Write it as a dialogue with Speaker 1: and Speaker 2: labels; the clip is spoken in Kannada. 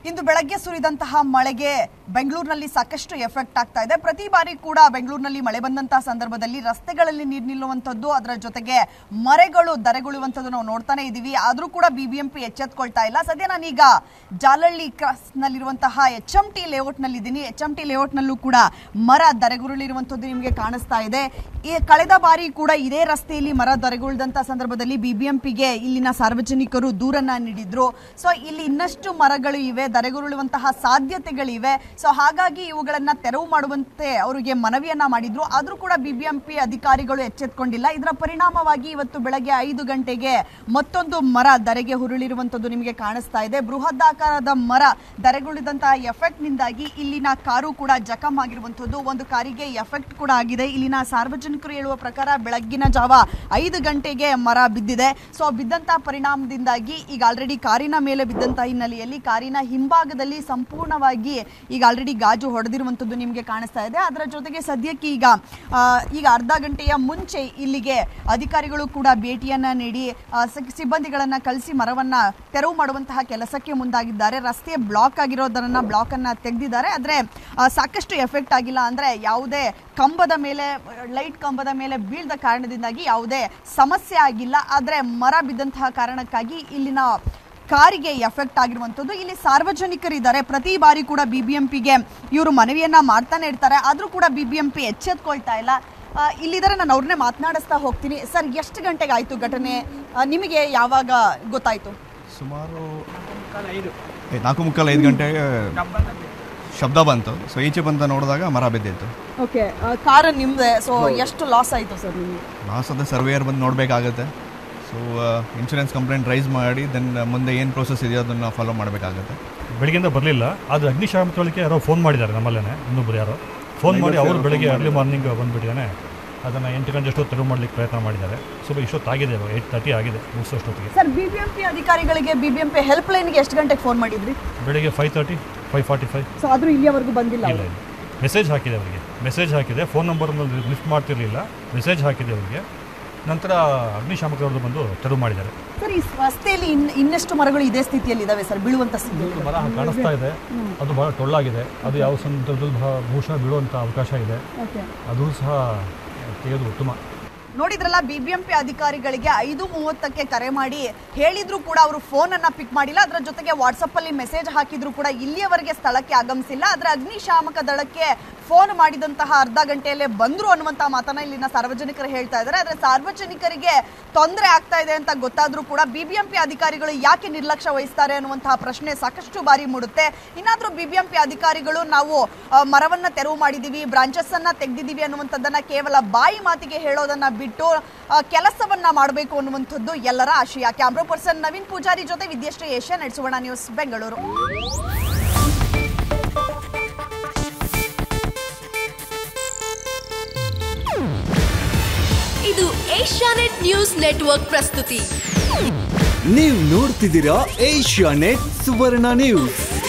Speaker 1: ಇಂದು ಬೆಳಗ್ಗೆ ಸುರಿದಂತಹ ಮಳೆಗೆ ಬೆಂಗಳೂರಿನಲ್ಲಿ ಸಾಕಷ್ಟು ಎಫೆಕ್ಟ್ ಆಗ್ತಾ ಇದೆ ಪ್ರತಿ ಬಾರಿ ಕೂಡ ಬೆಂಗಳೂರಿನಲ್ಲಿ ಮಳೆ ಬಂದಂತಹ ಸಂದರ್ಭದಲ್ಲಿ ರಸ್ತೆಗಳಲ್ಲಿ ನೀರು ನಿಲ್ಲುವಂಥದ್ದು ಅದರ ಜೊತೆಗೆ ಮರೆಗಳು ಧರೆಗುಳುವಂಥದ್ದು ನಾವು ನೋಡ್ತಾನೆ ಇದ್ದೀವಿ ಆದರೂ ಕೂಡ ಬಿಬಿಎಂಪಿ ಎಚ್ಚೆತ್ಕೊಳ್ತಾ ಇಲ್ಲ ಸದ್ಯ ನಾನೀಗ ಜಾಲಹಳ್ಳಿ ಕ್ರಾಸ್ ನಲ್ಲಿರುವಂತಹ ಎಚ್ ಎಂ ಟಿ ಲೇಔಟ್ನಲ್ಲಿ ಇದ್ದೀನಿ ಎಚ್ ಎಂ ಟಿ ಲೇಔಟ್ನಲ್ಲೂ ಕೂಡ ಮರ ಧರೆಗುರುಳಿರುವಂಥದ್ದು ನಿಮಗೆ ಕಾಣಿಸ್ತಾ ಇದೆ ಈ ಕಳೆದ ಬಾರಿ ಕೂಡ ಇದೇ ರಸ್ತೆಯಲ್ಲಿ ಮರ ಧರೆಗುಳಿದಂಥ ಸಂದರ್ಭದಲ್ಲಿ ಬಿಬಿಎಂಪಿಗೆ ಇಲ್ಲಿನ ಸಾರ್ವಜನಿಕರು ದೂರನ್ನ ನೀಡಿದ್ರು ಸೊ ಇಲ್ಲಿ ಇನ್ನಷ್ಟು ಮರಗಳು ಇವೆ ಧರೆಗುರುಳುವಂತಹ ಸಾಧ್ಯತೆಗಳಿವೆ ಸೊ ಹಾಗಾಗಿ ಇವುಗಳನ್ನ ತೆರವು ಮಾಡುವಂತೆ ಅವರಿಗೆ ಮನವಿಯನ್ನ ಮಾಡಿದ್ರು ಆದ್ರೂ ಕೂಡ ಬಿಬಿಎಂಪಿ ಅಧಿಕಾರಿಗಳು ಎಚ್ಚೆತ್ಕೊಂಡಿಲ್ಲ ಇದರ ಪರಿಣಾಮವಾಗಿ ಇವತ್ತು ಬೆಳಗ್ಗೆ ಐದು ಗಂಟೆಗೆ ಮತ್ತೊಂದು ಮರ ಧರೆಗೆ ಹುರುಳಿರುವಂತದ್ದು ನಿಮಗೆ ಕಾಣಿಸ್ತಾ ಇದೆ ಬೃಹದಾಕಾರದ ಮರ ಧರೆಗುಳಿದಂತಹ ಎಫೆಕ್ಟ್ ನಿಂದಾಗಿ ಇಲ್ಲಿನ ಕಾರು ಕೂಡ ಜಖಮ್ ಆಗಿರುವಂತದ್ದು ಒಂದು ಕಾರಿಗೆ ಎಫೆಕ್ಟ್ ಕೂಡ ಆಗಿದೆ ಇಲ್ಲಿನ ಸಾರ್ವಜನಿಕರು ಹೇಳುವ ಪ್ರಕಾರ ಬೆಳಗ್ಗಿನ ಜಾವ ಐದು ಗಂಟೆಗೆ ಮರ ಬಿದ್ದಿದೆ ಸೊ ಬಿದ್ದಂತಹ ಪರಿಣಾಮದಿಂದಾಗಿ ಈಗ ಆಲ್ರೆಡಿ ಕಾರಿನ ಮೇಲೆ ಬಿದ್ದಂತಹ ಹಿನ್ನೆಲೆಯಲ್ಲಿ ಕಾರಿನ ಹಿಂಭಾಗದಲ್ಲಿ ಸಂಪೂರ್ಣವಾಗಿ ಈಗ ಆಲ್ರೆಡಿ ಗಾಜು ಹೊಡೆದಿರುವಂತದ್ದು ನಿಮಗೆ ಕಾಣಿಸ್ತಾ ಇದೆ ಅದರ ಜೊತೆಗೆ ಸದ್ಯಕ್ಕೆ ಈಗ ಆ, ಈಗ ಅರ್ಧ ಗಂಟೆಯ ಮುಂಚೆ ಇಲ್ಲಿಗೆ ಅಧಿಕಾರಿಗಳು ಕೂಡ ಭೇಟಿಯನ್ನ ನೀಡಿ ಆ, ಸಿ- ಸಿಬ್ಬಂದಿಗಳನ್ನ ಕಳಿಸಿ ಮರವನ್ನ ತೆರವು ಮಾಡುವಂತಹ ಕೆಲಸಕ್ಕೆ ಮುಂದಾಗಿದ್ದಾರೆ ರಸ್ತೆ ಬ್ಲಾಕ್ ಆಗಿರೋದನ್ನ ಬ್ಲಾಕ್ ಅನ್ನ ತೆಗೆದಿದ್ದಾರೆ ಆದ್ರೆ ಆ, ಸಾಕಷ್ಟು ಎಫೆಕ್ಟ್ ಆಗಿಲ್ಲ ಅಂದ್ರೆ ಯಾವುದೇ ಕಂಬದ ಮೇಲೆ ಲೈಟ್ ಕಂಬದ ಮೇಲೆ ಬೀಳ್ದ ಕಾರಣದಿಂದಾಗಿ ಯಾವುದೇ ಸಮಸ್ಯೆ ಆಗಿಲ್ಲ ಆದ್ರೆ ಮರ ಬಿದ್ದಂತಹ ಕಾರಣಕ್ಕಾಗಿ ಇಲ್ಲಿನ ಕಾರಿಗೆ ಎಫೆಕ್ಟ್ ಆಗಿರುವಂಥದ್ದು ಇಲ್ಲಿ ಸಾರ್ವಜನಿಕರಿದ್ದಾರೆ ಪ್ರತಿ ಬಾರಿ ಕೂಡ ಬಿಬಿಎಂಪಿಗೆ ಇವರು ಮನವಿಯನ್ನ ಮಾಡ್ತಾನೆ ಇರ್ತಾರೆ ಆದ್ರೂ ಕೂಡ ಬಿಬಿಎಂಪಿ ಎಚ್ಚೆತ್ಕೊಳ್ತಾ ಇಲ್ಲ ಆ, ಇಲ್ಲಿದ್ದಾರೆ ನಾನು ಅವ್ರನ್ನೇ ಮಾತನಾಡಿಸ್ತಾ ಹೋಗ್ತೀನಿ ಸರ್ ಎಷ್ಟು ಗಂಟೆಗೆ ಆಯ್ತು ಘಟನೆ ಆ, ನಿಮಗೆ ಯಾವಾಗ ಗೊತ್ತಾಯ್ತು
Speaker 2: ಸುಮಾರು ಏ, ನಾಲ್ಕು ಮುಕ್ಕಾಲು ಐದು ಗಂಟೆಗೆ ಶಬ್ದ ಬಂತು ಸೊ ಈಚೆ ಬಂತ ನೋಡಿದಾಗ ಮರ ಬಿದ್ದಿತ್ತು
Speaker 1: ಓಕೆ ಕಾರ್ ನಿಮ್ದೆ ಸೊ ಎಷ್ಟು ಲಾಸ್ ಆಯ್ತು ಸರ್ ನಿಮಗೆ
Speaker 2: ಲಾಸದ ಸರ್ವೇಯರ್ ಬಂದು ನೋಡಬೇಕಾಗುತ್ತೆ ಸೊ ಇನ್ಶೂರೆನ್ಸ್ ಕಂಪ್ಲೇಂಟ್ ರೈಸ್ ಮಾಡಿ ದೆನ್ ಮುಂದೆ ಏನು ಪ್ರೋಸೆಸ್ ಇದೆಯೋ ಅದನ್ನು ಫಾಲೋ ಮಾಡಬೇಕಾಗುತ್ತೆ
Speaker 3: ಬೆಳಗ್ಗೆಯಿಂದ ಬರಲಿಲ್ಲ ಆದರೆ ಅಗ್ನಿಶಾಮಕಗಳಿಗೆ ಯಾರೋ ಫೋನ್ ಮಾಡಿದ್ದಾರೆ ನಮ್ಮಲ್ಲೇ ಇನ್ನೊಬ್ರು ಯಾರೋ ಫೋನ್ ಮಾಡಿ ಅವರು ಬೆಳಗ್ಗೆ ಅರ್ಲಿ ಮಾರ್ನಿಂಗ್ ಬಂದುಬಿಟ್ಟಿದ್ದಾನೆ ಅದನ್ನು ಎಂಟು ಗಂಟೆ ಅಷ್ಟು ತೆರವು ಮಾಡಲಿಕ್ಕೆ ಪ್ರಯತ್ನ ಮಾಡಿದ್ದಾರೆ ಸ್ವಲ್ಪ ಇಷ್ಟೊತ್ತಾಗಿದೆ ಇವಾಗ ಏಯ್ಟ್ ತರ್ಟಿ ಆಗಿದೆ ಮುಗಿಸೋಷ್ಟೊತ್ತಿಗೆ
Speaker 1: ಸರ್ ಬಿಬಿಎಂಪಿ ಅಧಿಕಾರಿಗಳಿಗೆ ಬಿಬಿಎಂಪಿ ಹೆಲ್ಪ್ ಲೈನ್ಗೆ ಎಷ್ಟು ಗಂಟೆಗೆ ಫೋನ್ ಮಾಡಿದ್ರಿ
Speaker 3: ಬೆಳಿಗ್ಗೆ five thirty five forty five
Speaker 1: so ಆದ್ರೂ ಇಲ್ಲಿಯವರೆಗೂ ಬಂದಿಲ್ಲ
Speaker 3: ಇಲ್ಲ ಇಲ್ಲ ಮೆಸೇಜ್ ಹಾಕಿದೆ ಅವರಿಗೆ ಮೆಸೇಜ್ ಹಾಕಿದೆ ಫೋನ್ ನಂಬರ್ನಲ್ಲಿ ಲಿಫ್ಟ್ ಮಾಡ್ತಿರಲಿಲ್ಲ ಮೆಸೇಜ್ ಹಾಕಿದೆ ಅವರಿಗೆ ನಂತರ ಅಗ್ನಿಶಾಮಕರವರು ಬಂದು ತೆರವು ಮಾಡಿದ್ದಾರೆ
Speaker 1: ಸರ್ ಈ ರಸ್ತೆಯಲ್ಲಿ ಇನ್ ಇನ್ನೆಷ್ಟು ಮರಗಳು ಇದೇ ಸ್ಥಿತಿಯಲ್ಲಿ ಇದಾವೆ ಸರ್ ಬೀಳುವಂತ ಸ್ಥಿತಿಯಲ್ಲಿ
Speaker 3: ಮರ ಕಾಣಿಸ್ತಾ ಇದೆ ಅದು ಬಹಳ ಟೊಳ್ಳಾಗಿದೆ ಅದು ಯಾವ ಸಂದರ್ಭದಲ್ಲಿ ಬಹ- ಬಹುಶಃ ಬೀಳುವಂಥ ಅವಕಾಶ ಇದೆ ಅದು ಸಹ ತೆಗೆದು ಉತ್ತಮ
Speaker 1: ನೋಡಿದ್ರಲ್ಲ ಬಿಬಿಎಂಪಿ ಅಧಿಕಾರಿಗಳಿಗೆ ಐದು ಮೂವತ್ತಕ್ಕೆ ಕರೆ ಮಾಡಿ ಹೇಳಿದ್ರು ಕೂಡ ಅವರು ಫೋನ್ ಅನ್ನ ಪಿಕ್ ಮಾಡಿಲ್ಲ ಅದರ ಜೊತೆಗೆ ವಾಟ್ಸಪ್ ಅಲ್ಲಿ ಮೆಸೇಜ್ ಹಾಕಿದ್ರು ಕೂಡ ಇಲ್ಲಿಯವರೆಗೆ ಸ್ಥಳಕ್ಕೆ ಆಗಮಿಸಿಲ್ಲ ಆದ್ರೆ ಅಗ್ನಿಶಾಮಕ ದಳಕ್ಕೆ ಫೋನ್ ಮಾಡಿದಂತಹ ಅರ್ಧ ಗಂಟೆಯಲ್ಲೇ ಬಂದ್ರು ಅನ್ನುವಂತಹ ಮಾತನ್ನ ಇಲ್ಲಿನ ಸಾರ್ವಜನಿಕರು ಹೇಳ್ತಾ ಇದ್ದಾರೆ ಆದ್ರೆ ಸಾರ್ವಜನಿಕರಿಗೆ ತೊಂದರೆ ಆಗ್ತಾ ಇದೆ ಅಂತ ಗೊತ್ತಾದ್ರೂ ಕೂಡ ಬಿಬಿಎಂಪಿ ಅಧಿಕಾರಿಗಳು ಯಾಕೆ ನಿರ್ಲಕ್ಷ್ಯ ವಹಿಸ್ತಾರೆ ಅನ್ನುವಂತಹ ಪ್ರಶ್ನೆ ಸಾಕಷ್ಟು ಬಾರಿ ಮೂಡುತ್ತೆ ಇನ್ನಾದ್ರೂ ಬಿಬಿಎಂಪಿ ಅಧಿಕಾರಿಗಳು ನಾವು ಆ, ಮರವನ್ನ ತೆರವು ಮಾಡಿದೀವಿ ಬ್ರಾಂಚಸ್ ಅನ್ನ ತೆಗೆದಿದ್ದೀವಿ ಅನ್ನುವಂಥದ್ದನ್ನ ಕೇವಲ ಬಾಯಿ ಮಾತಿಗೆ ಹೇಳೋದನ್ನ ಬಿಟ್ಟು ಆ, ಕೆಲಸವನ್ನ ಮಾಡಬೇಕು ಅನ್ನುವಂಥದ್ದು ಎಲ್ಲರ ಆಶಯ ಕ್ಯಾಮ್ರಾ ಪರ್ಸನ್ ನವೀನ್ ಪೂಜಾರಿ ಜೊತೆ ವಿದ್ಯಶ್ರೀ ಏಷ್ಯಾ ಸುವರ್ಣ ನ್ಯೂಸ್ ಬೆಂಗಳೂರು
Speaker 4: ಇದು ಏಷ್ಯಾನೆಟ್ ನ್ಯೂಸ್ ನೆಟ್ವರ್ಕ್ ಪ್ರಸ್ತುತಿ
Speaker 5: ನೀವು ನೋಡ್ತಿದ್ದೀರಾ ಏಷ್ಯಾ ನೆಟ್ ಸುವರ್ಣ ನ್ಯೂಸ್